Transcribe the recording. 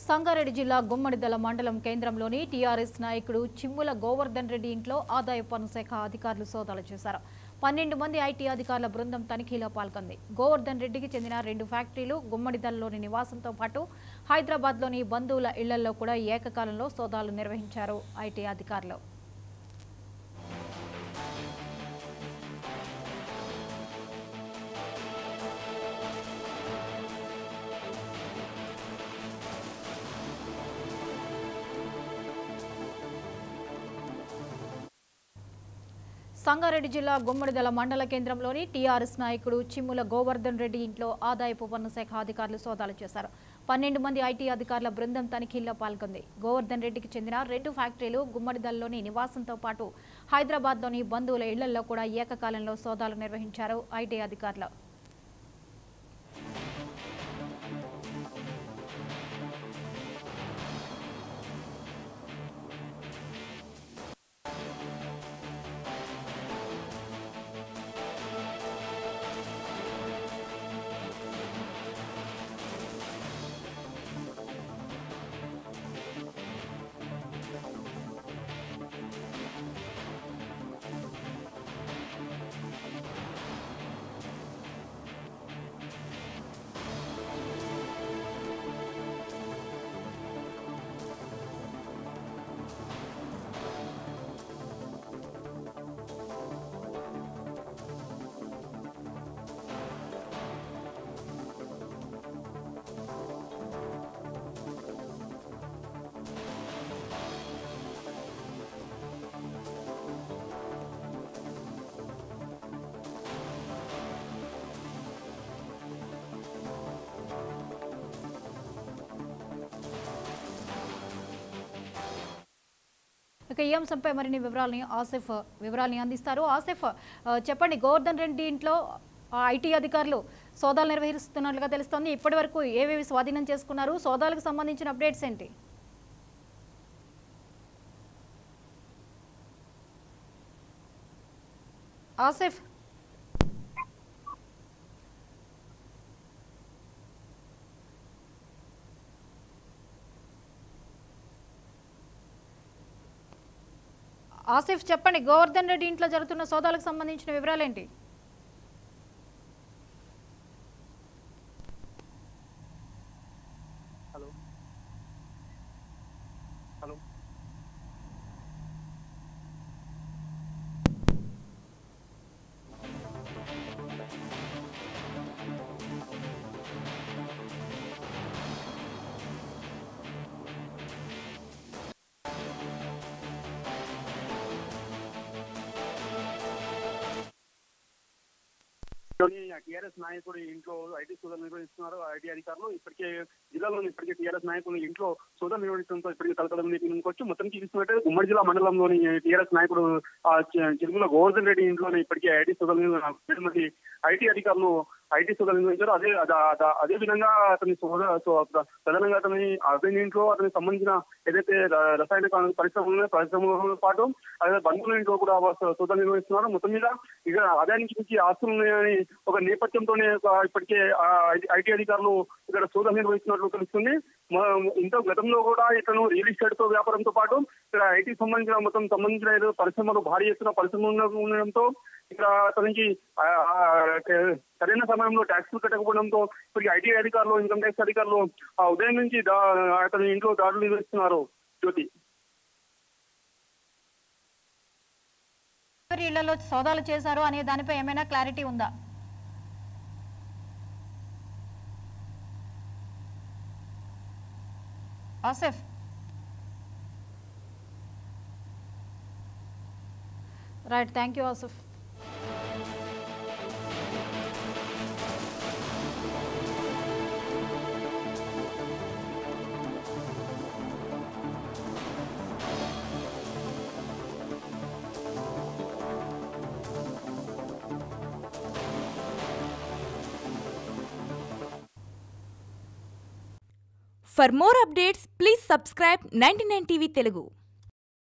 సంగారెడ్డి జిల్లా గుమ్మడిదల మండలం కేంద్రంలోని టీఆర్ఎస్ నాయకుడు చిమ్ముల గోవర్ధన్ రెడ్డి ఇంట్లో ఆదాయ పన్ను శాఖ అధికారులు సోదాలు చేశారు పన్నెండు మంది ఐటీ అధికారుల బృందం తనిఖీలో పాల్గొంది గోవర్ధన్ రెడ్డికి చెందిన రెండు ఫ్యాక్టరీలు గుమ్మడిదలలోని నివాసంతో పాటు హైదరాబాద్లోని బంధువుల ఇళ్లలో కూడా ఏకకాలంలో సోదాలు నిర్వహించారు ఐటీ అధికారులు సంగారెడ్డి జిల్లా గుమ్మడిదల మండల కేంద్రంలోని టీఆర్ఎస్ నాయకుడు చిమ్ముల గోవర్ధన్ రెడ్డి ఇంట్లో ఆదాయపు పన్ను శాఖ అధికారులు సోదాలు చేశారు పన్నెండు మంది ఐటీ అధికారుల బృందం తనిఖీల్లో పాల్గొంది గోవర్ధన్ రెడ్డికి చెందిన రెండు ఫ్యాక్టరీలు గుమ్మడిదలలోని నివాసంతో పాటు హైదరాబాద్లోని బంధువుల ఇళ్లలో కూడా ఏకకాలంలో సోదాలు నిర్వహించారు ఐటీ అధికారులు ఇక ఈ అంశంపై మరిన్ని వివరాలని ఆసిఫ్ వివరాలని అందిస్తారు ఆసిఫ్ ఆ, చెప్పండి గోవర్ధన్ రెడ్డి ఇంట్లో ఆ, ఐటీ అధికారులు సోదాలు నిర్వహిస్తున్నట్లుగా తెలుస్తోంది ఇప్పటి వరకు ఏవేవి స్వాధీనం చేసుకున్నారు సోదాలకు సంబంధించిన అప్డేట్స్ ఏంటి ఆసిఫ్ ఆసిఫ్ చెప్పండి గోవర్ధన్ రెడ్డి ఇంట్లో జరుగుతున్న సోదాలకు సంబంధించిన వివరాలేంటి హలో హలో లోని టీఆర్ఎస్ నాయకుడు ఇంట్లో ఐటీ సోదాలు నిర్వహిస్తున్నారు ఐటీ అధికారులు ఇప్పటికే జిల్లాలోని ఇప్పటికే టీఆర్ఎస్ నాయకులు ఇంట్లో సోదాలు నిర్వహించడంతో ఇప్పటికే తలకలం ముందుకొచ్చి మొత్తం చూపిస్తున్నట్టే ఉమ్మడి జిల్లా మండలంలోని టీఆర్ఎస్ నాయకుడు ఆ చి- చిరుమల గోవర్ధన్ రెడ్డి ఇంట్లోనే ఇప్పటికే ఐటీ సోదాలు నిర్వ- ఏడు మంది ఐటీ అధికారులు ఐటీ సోదాలు నిర్వహించారు అదే అద- అద- అదే విధంగా అతని సోద సో- ప్రధానంగా అతని అతని ఇంట్లో అతనికి సంబంధించిన ఏదైతే ర- రసాయన కా- పరిశ్రమలు ఉన్నాయో, పరిశ్రమలతో పాటు అదే బంధువుల ఇంట్లో కూడా వా- సోదాలు నిర్వహిస్తున్నారు మొత్తం మీద ఇక ఆదాయానికి మించి ఆస్తులు ఉన్నాయని ఒక నేపథ్యంతోనే ఒక ఇప్పటికే ఆ ఐ- ఐటీ అధికారులు ఇక్కడ సోదాలు నిర్వహిస్తున్నట్లు తెలుస్తుంది మ- ఇంత గతంలో కూడా ఇతను రియల్ ఎస్టేట్ తో వ్యాపారంతో పాటు ఇక్కడ ఐటీ సంబంధించిన మొత్తం సంబంధించిన ఏదో పరిశ్రమలు భారీ ఎత్తున పరిశ్రమలు ఉన్న- ఉండడంతో ఇక్కడ అతనికి ఆ, ఆ, క- సరైన సమయంలో ట్యాక్సులు కట్టకపోవడంతో ఇప్పటికి ఐటీ అధికారులు ఇన్కమ్ ట్యాక్స్ అధికారులు ఆ ఉదయం నుంచి దా- అతని ఇంట్లో దాడులు నిర్వహిస్తున్నారు జ్యోతి ఎవరి ఇళ్లలో సోదాలు చేశారు అనే దానిపై ఏమైనా క్లారిటీ ఉందా Asif right thank you Asif For more updates, please subscribe 99 TV Telugu.